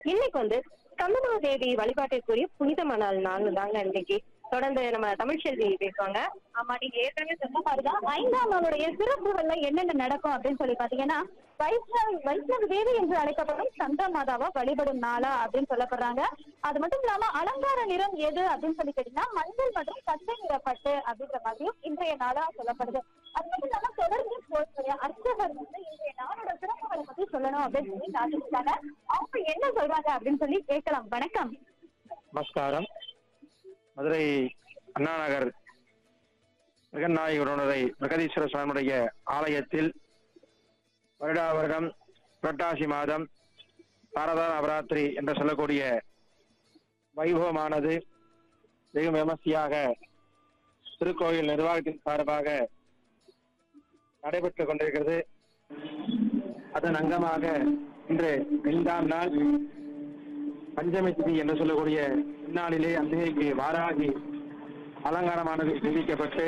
இன்னைக்கு வந்து கந்தமா தேவி வழிபாட்டிற்குரிய புனிதமான நாள் நாள் தாங்க இன்னைக்கு தொடர்ந்து நம்ம தமிழ்ச்செல்வி பேசுவாங்க ஆமா நீங்க ஏற்கனவே சொன்ன மாதிரிதான் ஐந்தாம் நாளுடைய சிறப்புகள்ல என்னென்ன நடக்கும் அப்படின்னு சொல்லி பாத்தீங்கன்னா வைஷ்ணவ வைஷ்ணவ தேவி என்று அழைக்கப்படும் சந்தா மாதாவா வழிபடும் நாளா அப்படின்னு சொல்லப்படுறாங்க அது மட்டும் இல்லாம அலங்கார நிறம் எது அப்படின்னு சொல்லி கேட்டீங்கன்னா மஞ்சள் மற்றும் பச்சை நிற பட்டு அப்படின்ற மாதிரியும் இன்றைய நாளா சொல்லப்படுது அது மட்டும் இல்லாம தொடர்ந்து போய் அர்ச்சகர் வந்து இன்றைய நாளோட சிறப்புகளை பத்தி சொல்லணும் அப்படின்னு சொல்லி காத்திருக்காங்க அவங்க என்ன சொல்றாங்க அப்படின்னு சொல்லி கேட்கலாம் வணக்கம் நமஸ்காரம் மதுரை அண்ணா நகர் மிருகநாயகருடைய பிரகதீஸ்வர சுவாமியுடைய ஆலயத்தில் வருடா வருடம் புரட்டாசி மாதம் சாரதா நவராத்திரி என்று சொல்லக்கூடிய வைபவமானது வெகு விமர்சையாக திருக்கோயில் நிர்வாகத்தின் சார்பாக நடைபெற்றுக் கொண்டிருக்கிறது அதன் அங்கமாக இன்று ஐந்தாம் நாள் பஞ்சமி திதி என்று சொல்லக்கூடிய இந்நாளிலே அம்பிகைக்கு வாராகி அலங்காரமானது நிரூபிக்கப்பட்டு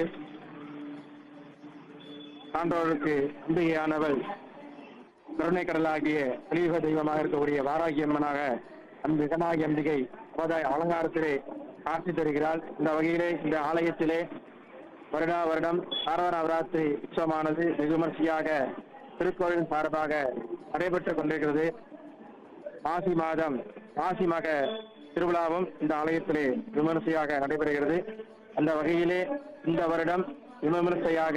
சான்றோருக்கு அம்பிகையானவள் கருணை கடலாகிய கலியுக தெய்வமாக இருக்கக்கூடிய வாராகி அம்மனாக அந்த விகனாகி அம்பிகை அவதாய அலங்காரத்திலே காட்சி தருகிறாள் இந்த வகையிலே இந்த ஆலயத்திலே வருடா வருடம் சாரவ நவராத்திரி உற்சவமானது வெகு விமர்சையாக திருக்கோயிலின் சார்பாக நடைபெற்றுக் கொண்டிருக்கிறது மாசி மாதம் மாசி மக திருவிழாவும் இந்த ஆலயத்திலே விமர்சையாக நடைபெறுகிறது அந்த வகையிலே இந்த வருடம் விமர்சையாக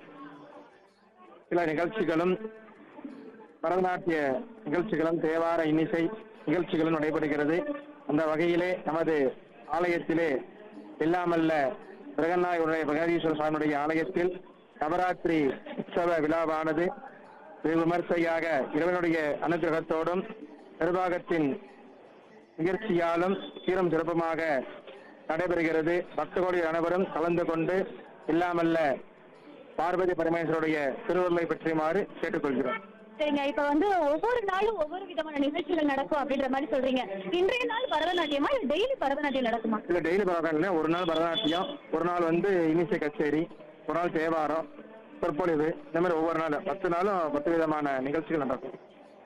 சில நிகழ்ச்சிகளும் பரதநாட்டிய நிகழ்ச்சிகளும் தேவார இன்னிசை நிகழ்ச்சிகளும் நடைபெறுகிறது அந்த வகையிலே நமது ஆலயத்திலே எல்லாமல்ல பிரகநாயகருடைய பிரகதீஸ்வர சுவாமியுடைய ஆலயத்தில் நவராத்திரி உற்சவ விழாவானது வெகு விமர்சையாக இறைவனுடைய அனுகிரகத்தோடும் நிர்வாகத்தின் நிகழ்ச்சியாலும் சீரும் சிறப்புமாக நடைபெறுகிறது பக்தகோடி அனைவரும் கலந்து கொண்டு இல்லாமல்ல பார்வதி பரமேஸ்வருடைய திருவருளை பற்றியுமாறு கேட்டுக்கொள்கிறோம் சரிங்க இப்ப வந்து ஒவ்வொரு நாளும் ஒவ்வொரு விதமான நிகழ்ச்சிகள் நடக்கும் அப்படின்ற மாதிரி சொல்றீங்க இன்றைய நாள் பரதநாட்டியமா இல்ல டெய்லி பரதநாட்டியம் நடக்குமா இல்ல டெய்லி பரவாயில்ல ஒரு நாள் பரதநாட்டியம் ஒரு நாள் வந்து இனிசை கச்சேரி ஒரு நாள் தேவாரம் சொற்பொழிவு இந்த மாதிரி ஒவ்வொரு நாள் பத்து நாளும் பத்து விதமான நிகழ்ச்சிகள் நடக்கும்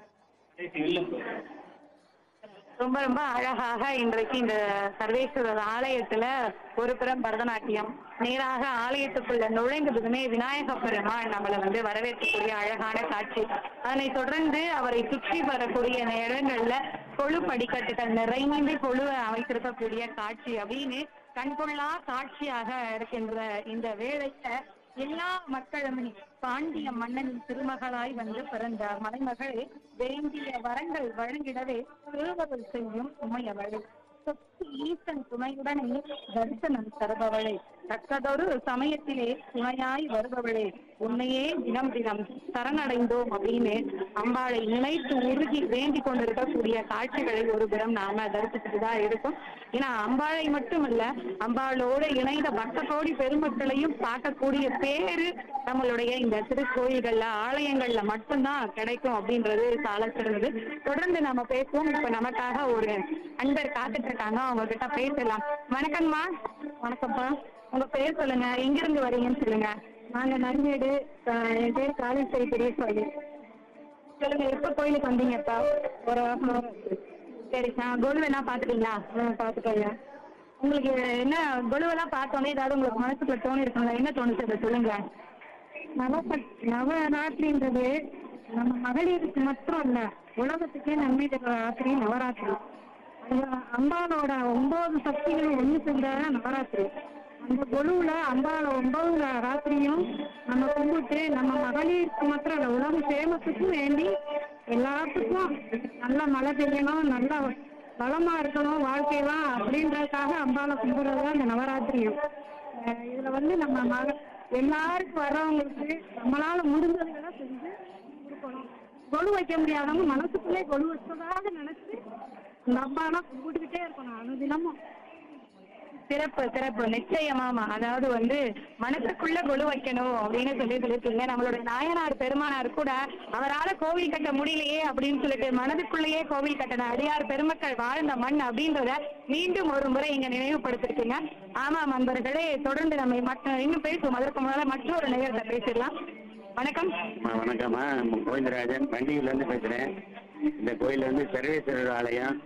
ரொம்ப ரொம்ப அழகாக இன்றைக்கு இந்த சர்வேஸ்வரர் ஆலயத்துல ஒரு புறம் பரதநாட்டியம் நேராக ஆலயத்துக்குள்ள நுழைந்ததுமே விநாயக பெருமாள் நம்மளை வந்து வரவேற்கக்கூடிய அழகான காட்சி அதனை தொடர்ந்து அவரை சுற்றி வரக்கூடிய நேரங்கள்ல கொழு படிக்கட்டுகள் நிறைந்து கொழுவை அமைத்திருக்கக்கூடிய காட்சி அப்படின்னு கண்கொள்ளா காட்சியாக இருக்கின்ற இந்த வேளையில எல்லா மக்களுமே பாண்டிய மன்னனின் திருமகளாய் வந்து பிறந்தார் மலைமகளே வேண்டிய வரங்கள் வழங்கிடவே திருவருள் செய்யும் உமையவளே சொத்து ஈசன் துணையுடனே தரிசனம் தருபவளே தக்கதொரு சமயத்திலே துணையாய் வருபவளே உன்னையே தினம் தினம் சரணடைந்தோம் அப்படின்னு அம்பாளை நினைத்து உருகி வேண்டிக் கொண்டிருக்கக்கூடிய காட்சிகளை ஒரு புறம் நாம தரிசிச்சுட்டு தான் இருக்கும் ஏன்னா அம்பாளை மட்டுமல்ல அம்பாளோட இணைந்த பக்த கோடி பெருமக்களையும் பார்க்கக்கூடிய பேரு நம்மளுடைய இந்த திருக்கோயில்கள்ல ஆலயங்கள்ல மட்டும்தான் கிடைக்கும் அப்படின்றது சால சிறந்தது தொடர்ந்து நம்ம பேசுவோம் இப்ப நமக்காக ஒரு அன்பர் காத்துட்டு இருக்காங்க அவங்க கிட்ட பேசலாம் வணக்கம்மா வணக்கம்ப்பா உங்க பேர் சொல்லுங்க எங்க இருந்து வரீங்கன்னு சொல்லுங்க நாங்க நன்மேடு என் பேர் காலேஸ்வரி பெரிய சுவாமி சொல்லுங்க எப்ப கோயிலுக்கு வந்தீங்கப்பா ஒரு half an hour ஆச்சு. சரி நான் கொலுவெல்லாம் பாத்துட்டீங்களா பாத்துட்டேங்க உங்களுக்கு என்ன கொலுவெல்லாம் பார்த்தோன்னே ஏதாவது உங்களுக்கு மனசுக்குள்ள தோணி இருக்குங்களா என்ன தோணுச்சு அதை சொல்லுங்க நவ நவராத்திரின்றது நம்ம மகளிருக்கு மட்டும் இல்ல உலகத்துக்கே நன்மை தர ராத்திரி நவராத்திரி அந்த அம்பாளோட ஒன்பது சக்திகளும் ஒண்ணு சேர்ந்த நவராத்திரி அந்த கொலுவுல அம்பாள ஒன்பது ராத்திரியும் நம்ம கும்பிட்டு நம்ம மகளிருக்கு மாத்திரம் இல்ல உலக சேமத்துக்கும் வேண்டி எல்லாத்துக்கும் நல்ல மழை பெய்யணும் நல்ல வளமா இருக்கணும் வாழ்க்கையெல்லாம் அப்படின்றதுக்காக அம்பாளை கும்பிடுறது தான் இந்த நவராத்திரியும் அஹ் இதுல வந்து நம்ம மக எல்லாருக்கும் வர்றவங்களுக்கு நம்மளால முடிஞ்சதுகளை செஞ்சு கொடுக்கணும் கொலு வைக்க முடியாதவங்க மனசுக்குள்ளே கொலு வச்சதாக நினைச்சு இந்த அம்பாலாம் கும்பிட்டுக்கிட்டே இருக்கணும் அனுதினமும் சிறப்பு சிறப்பு நிச்சயமாமா அதாவது வந்து மனசுக்குள்ள கொலு வைக்கணும் அப்படின்னு சொல்லி சொல்லியிருக்கீங்க நம்மளுடைய நாயனார் பெருமானார் கூட அவரால கோவில் கட்ட முடியலையே அப்படின்னு சொல்லிட்டு மனதுக்குள்ளேயே கோவில் கட்டின அடியார் பெருமக்கள் வாழ்ந்த மண் அப்படின்றத மீண்டும் ஒரு முறை இங்க நினைவுபடுத்திருக்கீங்க ஆமாம் நண்பர்களே தொடர்ந்து நம்ம மற்ற இன்னும் பேசுவோம் அதற்கு முன்னால மற்றொரு நேரத்தை பேசிடலாம் வணக்கம் ஆ, வணக்கம்மா கோவிந்தராஜன் வண்டியூர்லேருந்து பேசுகிறேன் இந்த கோயில் வந்து சர்வேஸ்வரர் ஆலயம்